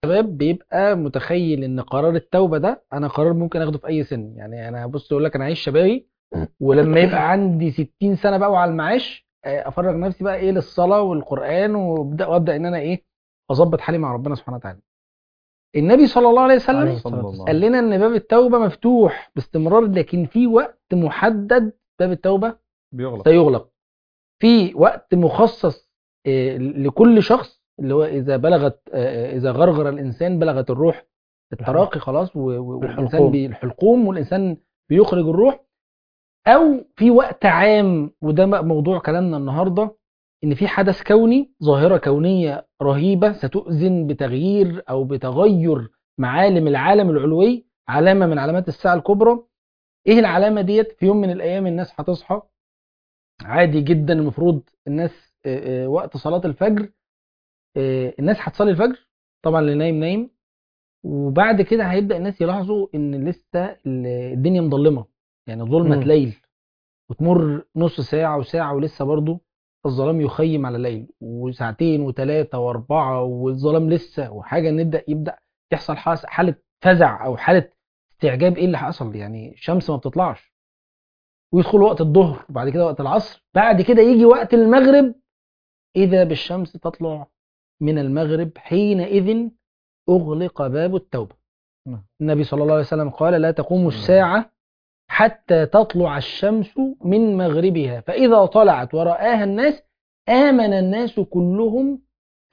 الشباب بيبقى متخيل ان قرار التوبه ده انا قرار ممكن اخده في اي سن يعني انا بص اقول لك انا عايش شبابي ولما يبقى عندي 60 سنه بقى وعلى المعاش آه، افرغ نفسي بقى ايه للصلاه والقران وابدا وابدا ان انا ايه اظبط حالي مع ربنا سبحانه وتعالى النبي صلى الله عليه وسلم عليه صلى الصلاة الله والسلام. قال لنا ان باب التوبه مفتوح باستمرار لكن في وقت محدد باب التوبه بيغلق سيغلق في وقت مخصص آه، لكل شخص اللي هو اذا بلغت آه، اذا غرغر الانسان بلغت الروح التراقي خلاص و- و- والانسان الحلقوم. بي- الحلقوم والانسان بيخرج الروح او في وقت عام وده بقى موضوع كلامنا النهارده ان في حدث كوني ظاهره كونيه رهيبه ستؤذن بتغيير او بتغير معالم العالم العلوي علامه من علامات الساعه الكبرى ايه العلامه ديت في يوم من الايام الناس هتصحى عادي جدا المفروض الناس آه، آه، وقت صلاه الفجر آه، الناس هتصلي الفجر طبعا اللي نايم نايم وبعد كده هيبدا الناس يلاحظوا ان لسه ال- الدنيا مظلمه يعني ظلمه مم. ليل وتمر نص ساعه وساعه ولسه برضه الظلام يخيم على الليل وساعتين وثلاثه واربعه والظلام لسه وحاجه نبدا يبدا يحصل حاس- حاله فزع او حاله استعجاب ايه اللي حصل يعني الشمس ما بتطلعش ويدخل وقت الظهر وبعد كده وقت العصر بعد كده يجي وقت المغرب اذا بالشمس تطلع من المغرب حينئذ اغلق باب التوبه نعم. النبي صلى الله عليه وسلم قال لا تقوم الساعه حتى تطلع الشمس من مغربها فاذا طلعت ورآها الناس امن الناس كلهم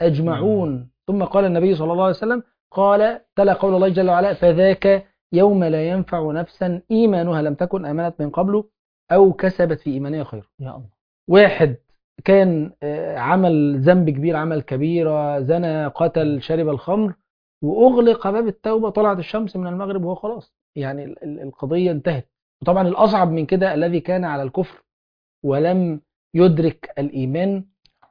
اجمعون ثم قال النبي صلى الله عليه وسلم قال تلا قول الله جل وعلا فذاك يوم لا ينفع نفسا ايمانها لم تكن امنت من قبل او كسبت في ايمانها خيرا يا الله واحد كان آه، عمل ذنب كبير عمل كبيرة زنى قتل شرب الخمر وأغلق باب التوبة طلعت الشمس من المغرب وهو خلاص يعني ال- ال- القضية انتهت وطبعا الأصعب من كده الذي كان على الكفر ولم يدرك الإيمان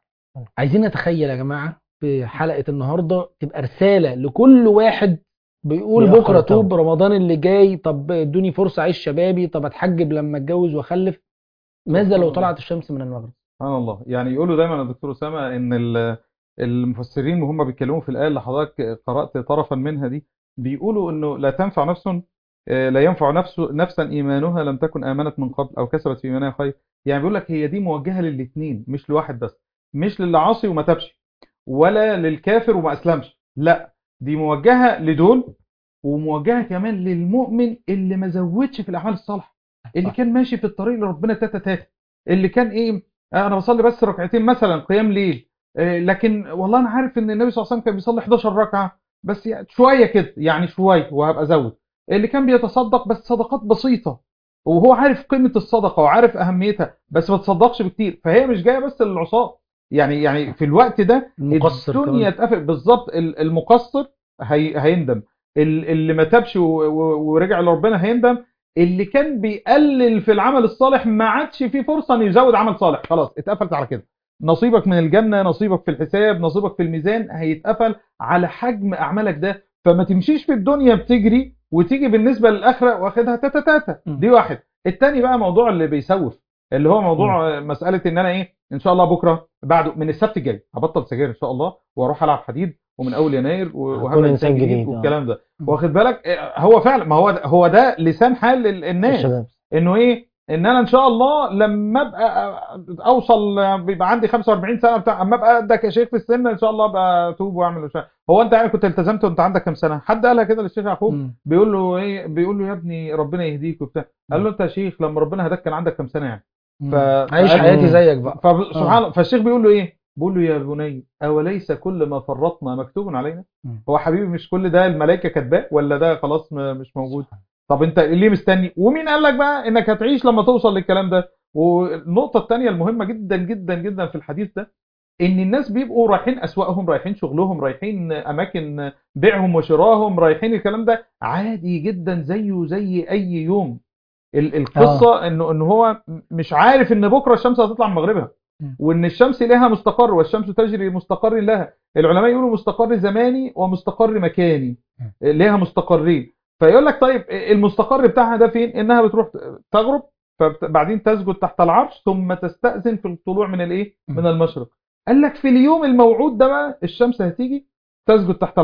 عايزين نتخيل يا جماعة في حلقة النهاردة تبقى رسالة لكل واحد بيقول بيأخر بكرة التوبة. توب رمضان اللي جاي طب ادوني فرصة أعيش شبابي طب أتحجب لما أتجوز وأخلف ماذا لو طلعت الشمس من المغرب سبحان الله يعني يقولوا دايما يا دكتور اسامه ان ال- المفسرين وهم بيتكلموا في الايه اللي حضرتك قرات طرفا منها دي بيقولوا انه لا تنفع نفس آه، لا ينفع نفس نفسا ايمانها لم تكن امنت من قبل او كسبت في ايمانها خير يعني بيقول لك هي دي موجهه للاثنين مش لواحد بس مش للي عاصي وما تابش ولا للكافر وما اسلمش لا دي موجهه لدول وموجهه كمان للمؤمن اللي ما زودش في الاعمال الصالحه اللي صح. كان ماشي في الطريق لربنا تاتا تاتا اللي كان ايه انا بصلي بس ركعتين مثلا قيام ليل آه، لكن والله انا عارف ان النبي صلى الله عليه وسلم كان بيصلي 11 ركعه بس يعني شويه كده يعني شويه وهبقى ازود اللي كان بيتصدق بس صدقات بسيطه وهو عارف قيمه الصدقه وعارف اهميتها بس ما تصدقش بكتير فهي مش جايه بس للعصاه يعني يعني في الوقت ده المقصر الدنيا كمان. اتقفل بالظبط ال- المقصر هي هيندم ال- اللي ما تابش و- و- ورجع لربنا هيندم اللي كان بيقلل في العمل الصالح ما عادش فيه فرصه انه يزود عمل صالح خلاص اتقفلت على كده نصيبك من الجنه نصيبك في الحساب نصيبك في الميزان هيتقفل على حجم اعمالك ده فما تمشيش في الدنيا بتجري وتيجي بالنسبه للاخره واخدها تاتا تاتا م. دي واحد التاني بقى موضوع اللي بيسوف اللي هو موضوع مساله ان انا ايه ان شاء الله بكره بعده من السبت الجاي هبطل سجاير ان شاء الله واروح العب حديد ومن اول يناير و- هكون وهبقى إنسان انسان جديد، جديد آه. والكلام ده م. واخد بالك إيه، هو فعلا ما هو ده هو ده لسان حال ال- الناس الشباب انه ايه ان انا ان شاء الله لما ابقى اوصل بيبقى عندي 45 سنه بتاع اما ابقى قدك يا شيخ في السن ان شاء الله ابقى اتوب واعمل وش هو انت يعني كنت التزمت وانت عندك كام سنه حد قالها كده للشيخ يعقوب مم. بيقول له ايه بيقول له يا ابني ربنا يهديك وبتاع قال له انت يا شيخ لما ربنا هداك كان عندك كام سنه يعني مم. ف- عيش فقال- حياتي زيك بقى فسبحان الله فالشيخ بيقول له ايه بيقول له يا بني اوليس كل ما فرطنا مكتوب علينا مم. هو حبيبي مش كل ده الملائكه كاتباه ولا ده خلاص م- مش موجود طب انت ليه مستني ومين قال لك بقى انك هتعيش لما توصل للكلام ده والنقطه الثانيه المهمه جدا جدا جدا في الحديث ده ان الناس بيبقوا رايحين اسواقهم رايحين شغلهم رايحين اماكن بيعهم وشراهم رايحين الكلام ده عادي جدا زيه زي اي يوم ال- القصه انه ان هو مش عارف ان بكره الشمس هتطلع من مغربها م. وان الشمس لها مستقر والشمس تجري مستقر لها العلماء يقولوا مستقر زماني ومستقر مكاني لها مستقرين فيقول لك طيب المستقر بتاعها ده فين انها بتروح تغرب فبعدين تسجد تحت العرش ثم تستأذن في الطلوع من الايه م. من المشرق قال لك في اليوم الموعود ده بقى الشمس هتيجي تسجد تحت العرش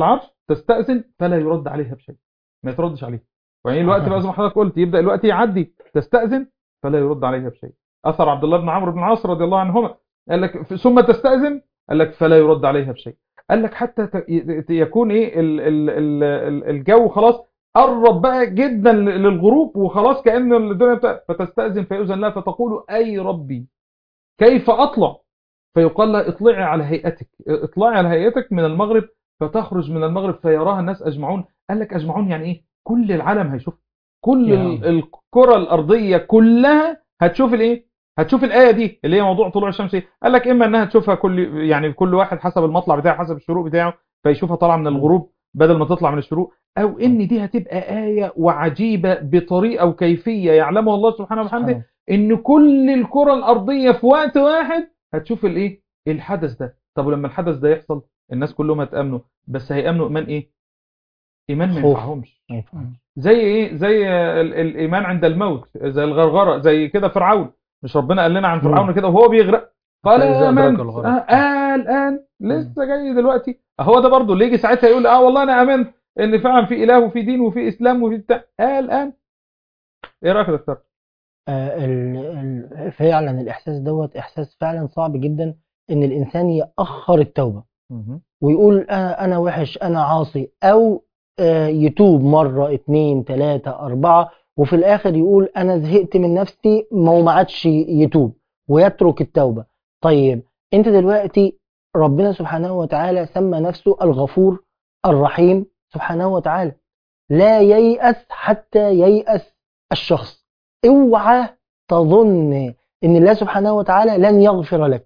تستأذن فلا يرد عليها بشيء ما يتردش عليها ويعني الوقت بقى زي ما حضرتك قلت يبدأ الوقت يعدي تستأذن فلا يرد عليها بشيء أثر عبد الله بن عمرو بن العاص رضي الله عنهما قال لك ثم تستأذن قال لك فلا يرد عليها بشيء قال لك حتى ت- ي- يكون ايه ال- ال- ال- ال- الجو خلاص قرب بقى جدا للغروب وخلاص كأن الدنيا بتاع فتستأذن فيؤذن لها فتقول أي ربي كيف أطلع فيقال لها اطلعي على هيئتك اطلعي على هيئتك من المغرب فتخرج من المغرب فيراها الناس أجمعون قال لك أجمعون يعني إيه كل العالم هيشوف كل يا ال- الكرة الأرضية كلها هتشوف الإيه هتشوف الآية دي اللي هي موضوع طلوع الشمس إيه؟ قال لك إما إنها تشوفها كل يعني كل واحد حسب المطلع بتاعه حسب الشروق بتاعه فيشوفها طالعة من الغروب بدل ما تطلع من الشروق أو إن دي هتبقى آية وعجيبة بطريقة وكيفية يعلمها الله سبحانه وبحمده سبحان ان كل الكرة الارضية في وقت واحد هتشوف الايه الحدث ده طب ولما الحدث ده يحصل الناس كلهم هتامنوا بس هيامنوا ايمان ايه ايمان ما خوف. ينفعهمش ما ينفعش. زي ايه زي ال- الايمان عند الموت زي الغرغره زي كده فرعون مش ربنا قال لنا عن مم. فرعون كده وهو بيغرق قال حتى إذا أدرك امنت الغرق. آه آه الان لسه جاي دلوقتي هو ده برضه اللي يجي ساعتها يقول اه والله انا امنت ان فعلا في اله وفي دين وفي اسلام وفي بتاع آه الان ايه رايك يا دكتور آه، ال- ال- فعلا الإحساس دوت إحساس فعلا صعب جدا إن الإنسان يأخر التوبة ويقول أنا أنا وحش أنا عاصي أو آه، يتوب مرة اتنين تلاتة أربعة وفي الآخر يقول أنا زهقت من نفسي ما هو ما عادش يتوب ويترك التوبة طيب أنت دلوقتي ربنا سبحانه وتعالى سمى نفسه الغفور الرحيم سبحانه وتعالى لا ييأس حتى ييأس الشخص اوعى تظن ان الله سبحانه وتعالى لن يغفر لك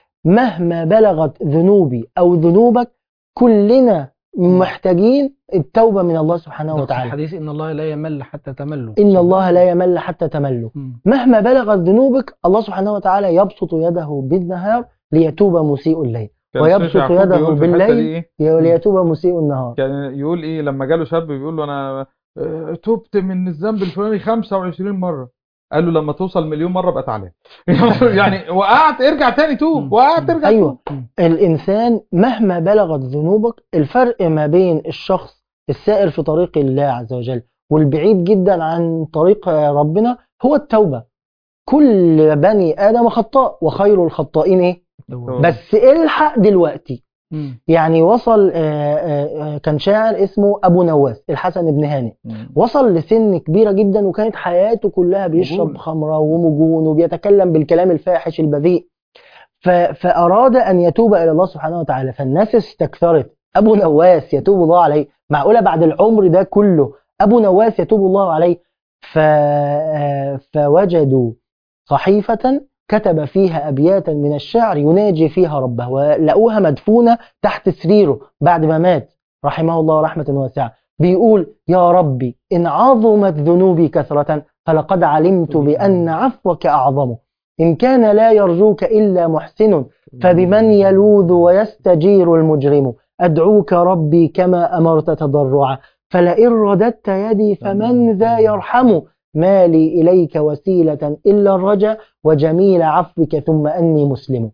مهما بلغت ذنوبي او ذنوبك كلنا محتاجين التوبة من الله سبحانه ده في وتعالى الحديث ان الله لا يمل حتى تملوا إن الله لا يمل حتى تملوا مم. مهما بلغت ذنوبك الله سبحانه وتعالى يبسط يده بالنهار ليتوب مسيء الليل كان ويبسط الشيخ يعقوب يده بيقول في الحتة دي بالليل إيه؟ ليتوب مسيء النهار كان يقول ايه لما جاله شاب بيقول له انا آه، تبت من الذنب الفلاني 25 مره قال له لما توصل مليون مره بقى تعالى يعني وقعت ارجع تاني توب مم. وقعت ارجع أيوة توب الإنسان مهما بلغت ذنوبك الفرق ما بين الشخص السائر في طريق الله عز وجل والبعيد جدا عن طريق ربنا هو التوبة كل بني آدم خطاء وخير الخطائين إيه؟ هو- بس الحق دلوقتي مم. يعني وصل آه، آه، آه، كان شاعر اسمه أبو نواس الحسن بن هانئ وصل لسن كبيرة جدا وكانت حياته كلها بيشرب مجون. خمرة ومجون وبيتكلم بالكلام الفاحش البذيء ف... فأراد أن يتوب إلى الله سبحانه وتعالى فالناس استكثرت أبو نواس يتوب الله عليه معقولة بعد العمر ده كله أبو نواس يتوب الله عليه ف... آه، فوجدوا صحيفة كتب فيها أبياتا من الشعر يناجي فيها ربه ولقوها مدفونة تحت سريره بعد ما مات رحمه الله رحمة واسعة بيقول يا ربي إن عظمت ذنوبي كثرة فلقد علمت بأن عفوك أعظم إن كان لا يرجوك إلا محسن فبمن يلوذ ويستجير المجرم أدعوك ربي كما أمرت تضرعا فلئن رددت يدي فمن ذا يرحم ما لي إليك وسيلة إلا الرجا وجميل عفوك ثم أني مسلم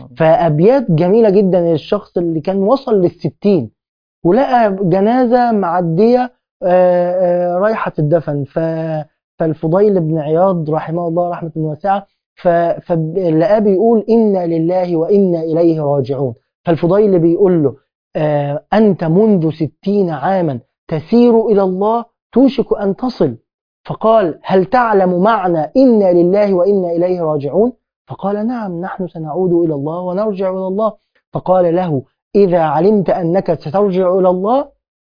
فأبيات جميلة جدا للشخص اللي كان وصل للستين ولقى جنازة معدية آه، آه، رايحة الدفن ف فالفضيل بن عياض رحمه الله رحمة واسعة ف- فلقاه بيقول إنا لله وإنا إليه راجعون فالفضيل بيقول له آه، أنت منذ ستين عاما تسير إلى الله توشك أن تصل فقال هل تعلم معنى إنا لله وإنا إليه راجعون فقال نعم نحن سنعود إلى الله ونرجع إلى الله فقال له إذا علمت أنك سترجع إلى الله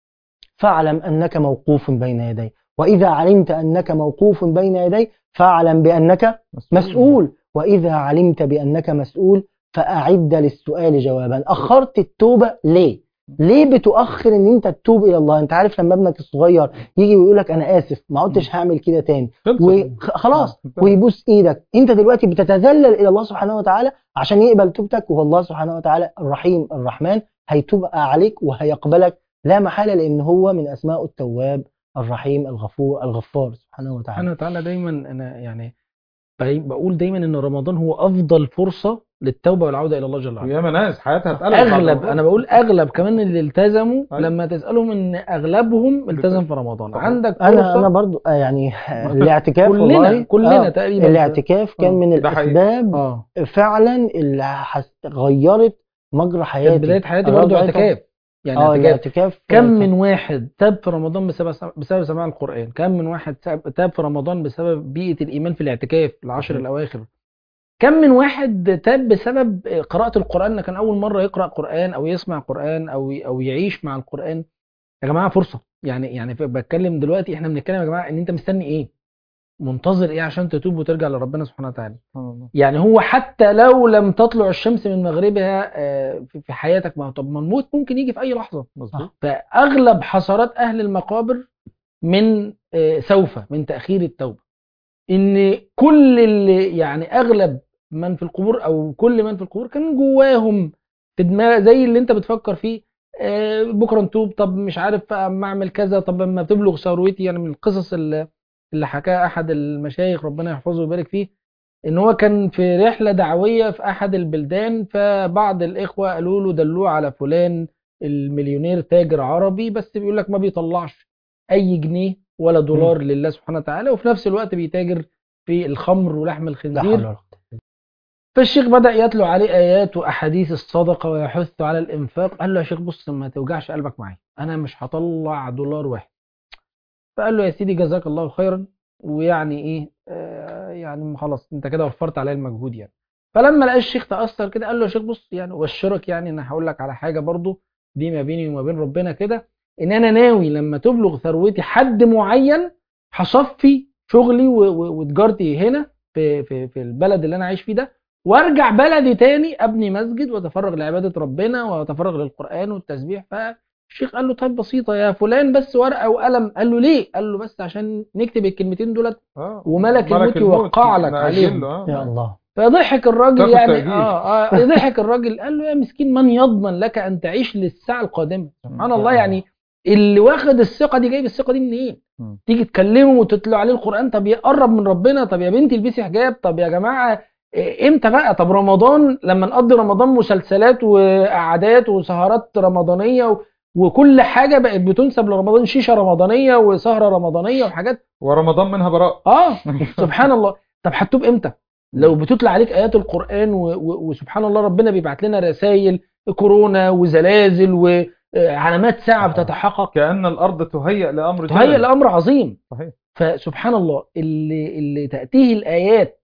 فاعلم أنك موقوف بين يدي وإذا علمت أنك موقوف بين يدي فاعلم بأنك مسؤول وإذا علمت بأنك مسؤول فأعد للسؤال جوابا أخرت التوبة ليه؟ ليه بتؤخر ان انت تتوب الى الله انت عارف لما ابنك الصغير يجي ويقول لك انا اسف ما عدتش هعمل كده تاني خلصت. وخلاص آه. ويبوس ايدك انت دلوقتي بتتذلل الى الله سبحانه وتعالى عشان يقبل توبتك وهو الله سبحانه وتعالى الرحيم الرحمن هيتوب عليك وهيقبلك لا محالة لان هو من اسماء التواب الرحيم الغفور الغفار سبحانه وتعالى سبحانه وتعالى دايما انا يعني بقي- بقول دايما ان رمضان هو افضل فرصه للتوبه والعوده الى الله جل وعلا وياما ناس حياتها اتقلبت بعد اغلب رمضان. انا بقول اغلب كمان اللي التزموا أيوة. لما تسالهم ان اغلبهم التزم في رمضان صحيح. عندك انا فرصة انا برضو آه، يعني الاعتكاف كلنا والله كلنا آه، تقريبا الاعتكاف كان آه، من ده حقيقي. الاسباب اه فعلا اللي حس- غيرت مجرى حياتي كانت بدايه حياتي أنا برضه برضو اعتكاف يعني اه اعتكاف الاعتكاف كم من واحد تاب في رمضان بسبب بسبب سماع القرآن كم من واحد تاب تاب في رمضان بسبب بيئة الإيمان في الاعتكاف العشر صحيح. الأواخر كم من واحد تاب بسبب قراءة القرآن إنه كان أول مرة يقرأ قرآن أو يسمع قرآن أو أو يعيش مع القرآن يا جماعة فرصة يعني يعني ف- بتكلم دلوقتي إحنا بنتكلم يا جماعة إن أنت مستني إيه؟ منتظر إيه عشان تتوب وترجع لربنا سبحانه وتعالى سبحان الله. يعني هو حتى لو لم تطلع الشمس من مغربها آه، في في حياتك ما هو طب ما الموت ممكن يجي في أي لحظة مظبوط فاغلب حسرات اهل المقابر من آه، سوف من تاخير التوبه ان كل اللي يعني اغلب من في القبور او كل من في القبور كان جواهم في دماغ زي اللي انت بتفكر فيه آه، بكره نتوب طب مش عارف اما اعمل كذا طب اما تبلغ ثروتي يعني من القصص اللي اللي حكاها احد المشايخ ربنا يحفظه ويبارك فيه ان هو كان في رحله دعويه في احد البلدان فبعض الاخوه قالوا له دلوه على فلان المليونير تاجر عربي بس بيقول لك ما بيطلعش اي جنيه ولا دولار لله سبحانه وتعالى وفي نفس الوقت بيتاجر في الخمر ولحم لا حول الخنزير ولا قوة. فالشيخ بدأ يتلو عليه آيات وأحاديث الصدقة ويحث على الإنفاق قال له يا شيخ بص ما توجعش قلبك معايا أنا مش هطلع دولار واحد فقال له يا سيدي جزاك الله خيرا ويعني إيه آه يعني خلاص أنت كده وفرت عليا المجهود يعني فلما لقى الشيخ تأثر كده قال له يا شيخ بص يعني وبشرك يعني أنا هقول لك على حاجة برضو دي ما بيني وما بين ربنا كده إن أنا ناوي لما تبلغ ثروتي حد معين هصفي شغلي و- و- وتجارتي هنا في في في البلد اللي أنا عايش فيه ده وارجع بلدي تاني ابني مسجد واتفرغ لعباده ربنا واتفرغ للقران والتسبيح فالشيخ قال له طيب بسيطه يا فلان بس ورقه وقلم قال له ليه قال له بس عشان نكتب الكلمتين دولت آه. وملك الموت يوقع لك نأجل عليهم. له، آه. يا الله فضحك الراجل تاخد يعني تأجيل. اه اه ضحك الراجل قال له يا مسكين من يضمن لك ان تعيش للساعه القادمه سبحان يا الله الله. يعني اللي واخد الثقه دي جايب الثقه دي منين مم. تيجي تكلمه وتتلو عليه القران طب يقرب من ربنا طب يا بنتي البسي حجاب طب يا جماعه إيه، امتى بقى طب رمضان لما نقضي رمضان مسلسلات وقعدات وسهرات رمضانيه و... وكل حاجه بقت بتنسب لرمضان شيشه رمضانيه وسهره رمضانيه وحاجات ورمضان منها براء اه سبحان الله طب هتتوب امتى لو بتتلى عليك ايات القران و... و... وسبحان الله ربنا بيبعت لنا رسائل كورونا وزلازل وعلامات ساعه آه. بتتحقق كأن الأرض تهيأ لأمر تهيأ جلل. لامر عظيم صحيح فسبحان الله اللي اللي تأتيه الآيات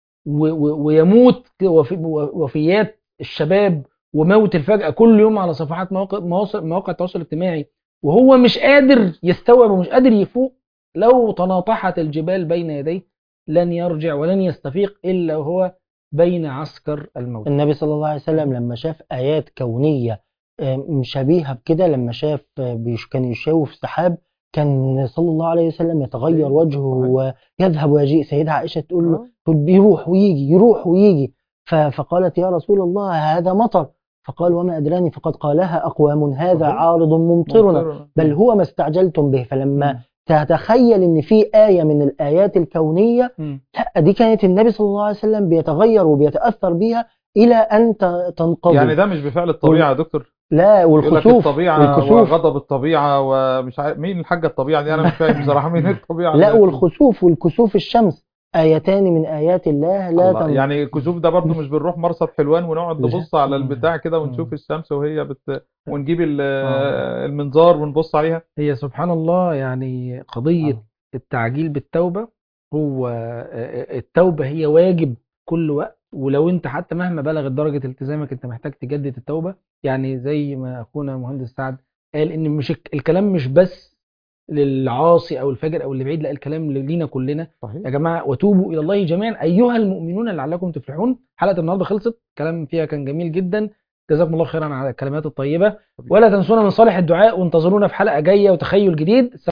و و ويموت وفي وفيات الشباب وموت الفجأة كل يوم على صفحات مواقع مواصل- مواقع التواصل الاجتماعي وهو مش قادر يستوعب ومش قادر يفوق لو تناطحت الجبال بين يديه لن يرجع ولن يستفيق إلا وهو بين عسكر الموت النبي صلى الله عليه وسلم لما شاف آيات كونية آه، شبيهة بكده لما شاف آه، بيش- كان يشوف سحاب كان صلى الله عليه وسلم يتغير صحيح. وجهه ويذهب ويجيء سيدة عائشة تقول له آه. تقول بيروح ويجي يروح ويجي ف- فقالت يا رسول الله هذا مطر فقال وما أدراني فقد قالها أقوام هذا صحيح. عارض ممطرنا ممطرنا. بل هو ما استعجلتم به فلما مم. تتخيل ان في آية من الآيات الكونية مم. لا دي كانت النبي صلى الله عليه وسلم بيتغير وبيتأثر بيها إلى أن ت- تنقضي يعني ده مش بفعل الطبيعة يا دكتور لا يقول لك والخسوف الطبيعة والكسوف وغضب الطبيعة ومش عارف مين الحاجة الطبيعة دي أنا مش فاهم بصراحة مين الطبيعة لا دي؟ والخسوف والكسوف الشمس آيتان من آيات الله لا الله. تنقضي يعني الكسوف ده برضو مش بنروح مرصد حلوان ونقعد لا. نبص على مم. البتاع كده ونشوف مم. الشمس وهي بت... ونجيب ال- آه. المنظار ونبص عليها هي سبحان الله يعني قضية آه. التعجيل بالتوبة هو آه، التوبة هي واجب كل وقت ولو انت حتى مهما بلغت درجة التزامك انت محتاج تجدد التوبة يعني زي ما اخونا مهندس سعد قال ان مش الك- الكلام مش بس للعاصي او الفاجر او اللي بعيد لا الكلام لينا كلنا صحيح يا جماعة وتوبوا الى الله جميعا ايها المؤمنون لعلكم تفلحون حلقة النهاردة خلصت كلام فيها كان جميل جدا جزاكم الله خيرا على الكلمات الطيبة ولا تنسونا من صالح الدعاء وانتظرونا في حلقة جاية وتخيل جديد